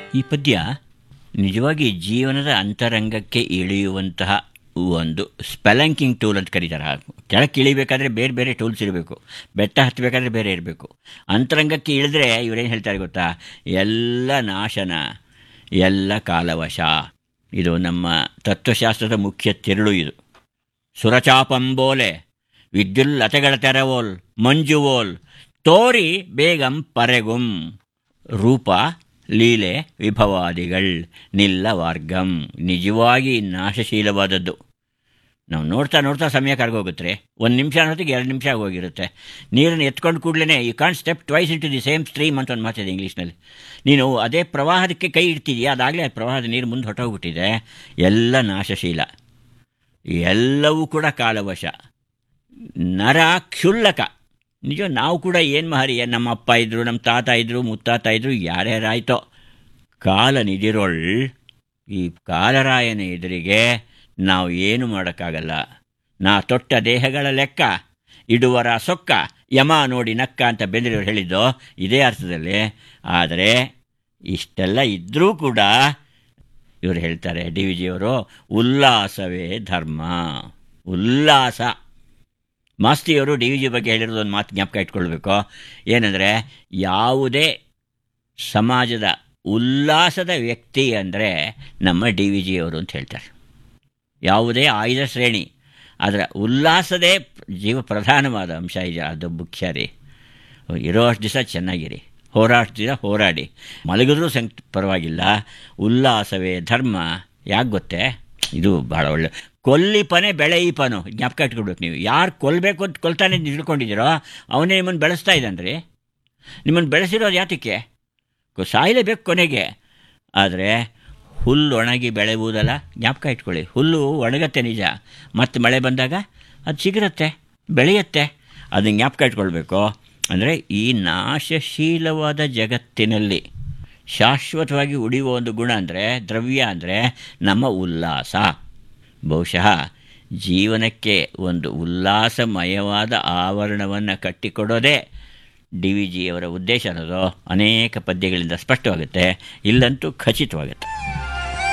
ಈ ಪದ್ಯ ನಿಜವಾಗಿ ಜೀವನದ ಅಂತರಂಗಕ್ಕೆ ಇಳಿಯುವಂತಹ ಒಂದು ಸ್ಪೆಲಂಕಿಂಗ್ ಟೂಲ್ ಅಂತ ಕರೀತಾರೆ ಕೆಳಕ್ಕೆ ಇಳಿಬೇಕಾದ್ರೆ ಬೇರೆ ಬೇರೆ ಟೂಲ್ಸ್ ಇರಬೇಕು ಬೆಟ್ಟ ಹತ್ತಬೇಕಾದ್ರೆ ಬೇರೆ ಇರಬೇಕು ಅಂತರಂಗಕ್ಕೆ ಇಳಿದ್ರೆ ಇವರೇನು ಹೇಳ್ತಾರೆ ಗೊತ್ತಾ ಎಲ್ಲ ನಾಶನ ಎಲ್ಲ ಕಾಲವಶ ಇದು ನಮ್ಮ ತತ್ವಶಾಸ್ತ್ರದ ಮುಖ್ಯ ತಿರುಳು ಇದು ಸುರಚಾಪಂಬೋಲೆ ವಿದ್ಯುಲ್ಲತೆಗಳ ತೆರವೋಲ್ ಮಂಜುವೋಲ್ ತೋರಿ ಬೇಗಂ ಪರೆಗುಂ ರೂಪ ಲೀಲೆ ವಿಭವಾದಿಗಳ್ ನಿಲ್ಲ ವಾರ್ಗಂ ನಿಜವಾಗಿ ನಾಶಶೀಲವಾದದ್ದು ನಾವು ನೋಡ್ತಾ ನೋಡ್ತಾ ಸಮಯ ಕರ್ಗೋಗುತ್ತೆ ಒಂದು ನಿಮಿಷ ಅನ್ನೋದಕ್ಕೆ ಎರಡು ನಿಮಿಷ ಆಗೋಗಿರುತ್ತೆ ನೀರನ್ನು ಎತ್ಕೊಂಡು ಕೂಡಲೇ you can't step twice into the same stream ಅಂತ ಒಂದು ಮಾತಿದೆ ಇಂಗ್ಲೀಷ್ನಲ್ಲಿ ನೀನು ಅದೇ ಪ್ರವಾಹದಕ್ಕೆ ಕೈ ಇಡ್ತಿದೆಯಾ ಅದಾಗಲೇ ಆ ಪ್ರವಾಹದ ನೀರು ಮುಂದೆ ಹೊಟ್ಟೋಗ್ಬಿಟ್ಟಿದೆ ಎಲ್ಲ ನಾಶಶೀಲ ಎಲ್ಲವೂ ಕೂಡ ಕಾಲವಶ ನರ ಕ್ಷುಲ್ಲಕ ನಿಜ ನಾವು ಕೂಡ ಏನು ಮಹರಿ ನಮ್ಮ ಅಪ್ಪ ಇದ್ದರು ನಮ್ಮ ತಾತ ಇದ್ದರು ಮುತ್ತಾತ ಇದ್ದರು ಯಾರ್ಯಾರಾಯ್ತೋ ಕಾಲ ನಿಧಿರೊಳ್ ಈ ಕಾಲರಾಯನ ಎದುರಿಗೆ ನಾವು ಏನು ಮಾಡೋಕ್ಕಾಗಲ್ಲ ನಾ ತೊಟ್ಟ ದೇಹಗಳ ಲೆಕ್ಕ ಇಡುವರ ಸೊಕ್ಕ ಯಮ ನೋಡಿ ನಕ್ಕ ಅಂತ ಬೆಂದ್ರವ್ರು ಹೇಳಿದ್ದು ಇದೇ ಅರ್ಥದಲ್ಲಿ ಆದರೆ ಇಷ್ಟೆಲ್ಲ ಇದ್ದರೂ ಕೂಡ ಇವರು ಹೇಳ್ತಾರೆ ಡಿ ವಿ ಜಿಯವರು ಉಲ್ಲಾಸವೇ ಧರ್ಮ ಉಲ್ಲಾಸ ಮಾಸ್ತಿಯವರು ಡಿ ವಿ ಜಿ ಬಗ್ಗೆ ಹೇಳಿರೋದು ಒಂದು ಮಾತು ಜ್ಞಾಪಕ ಇಟ್ಕೊಳ್ಬೇಕು ಏನಂದರೆ ಯಾವುದೇ ಸಮಾಜದ ಉಲ್ಲಾಸದ ವ್ಯಕ್ತಿ ಅಂದರೆ ನಮ್ಮ ಡಿ ವಿ ಜಿಯವರು ಅಂತ ಹೇಳ್ತಾರೆ ಯಾವುದೇ ಆಯುಧ ಶ್ರೇಣಿ ಅದರ ಉಲ್ಲಾಸದೇ ಜೀವ ಪ್ರಧಾನವಾದ ಅಂಶ ಇದೆ ಅದು ಮುಖ್ಯ ರೀ ಇರೋ ಅಷ್ಟು ದಿವಸ ಚೆನ್ನಾಗಿರಿ ಹೋರಾಟ ದಿವಸ ಹೋರಾಡಿ ಮಲಗಿದ್ರೂ ಸಂಕ್ ಪರವಾಗಿಲ್ಲ ಉಲ್ಲಾಸವೇ ಧರ್ಮ ಯಾಕೆ ಗೊತ್ತೇ ಇದು ಭಾಳ ಒಳ್ಳೆ ಕೊಲ್ಲಿಪನೆ ಬೆಳೆಯಿಪನು ಜ್ಞಾಪಕ ಇಟ್ಕೊಳ್ಬೇಕು ನೀವು ಯಾರು ಕೊಲ್ಲಬೇಕು ಅಂತ ಕೊಲ್ತಾನೆ ತಿಳ್ಕೊಂಡಿದ್ದೀರೋ ಅವನೇ ನಿಮ್ಮನ್ನು ಬೆಳೆಸ್ತಾ ಇದ್ದಾನೆ ನಿಮ್ಮನ್ನು ಬೆಳೆಸಿರೋದು ಯಾತಕ್ಕೆ ಸಾಯಲೇಬೇಕು ಕೊನೆಗೆ ಆದರೆ ಹುಲ್ಲು ಒಣಗಿ ಬೆಳೆಯುವುದಲ್ಲ ಜ್ಞಾಪಕ ಇಟ್ಕೊಳ್ಳಿ ಹುಲ್ಲು ಒಣಗತ್ತೆ ನಿಜ ಮತ್ತು ಮಳೆ ಬಂದಾಗ ಅದು ಸಿಗಿರುತ್ತೆ ಬೆಳೆಯುತ್ತೆ ಅದನ್ನು ಜ್ಞಾಪಕ ಇಟ್ಕೊಳ್ಬೇಕು ಅಂದರೆ ಈ ನಾಶಶೀಲವಾದ ಜಗತ್ತಿನಲ್ಲಿ ಶಾಶ್ವತವಾಗಿ ಉಳಿಯುವ ಒಂದು ಗುಣ ಅಂದರೆ ದ್ರವ್ಯ ಅಂದರೆ ನಮ್ಮ ಉಲ್ಲಾಸ ಬಹುಶಃ ಜೀವನಕ್ಕೆ ಒಂದು ಉಲ್ಲಾಸಮಯವಾದ ಆವರಣವನ್ನು ಕಟ್ಟಿಕೊಡೋದೇ ಡಿ ವಿ ಜಿಯವರ ಉದ್ದೇಶ ಅನ್ನೋದು ಅನೇಕ ಪದ್ಯಗಳಿಂದ ಸ್ಪಷ್ಟವಾಗುತ್ತೆ ಇಲ್ಲಂತೂ ಖಚಿತವಾಗುತ್ತೆ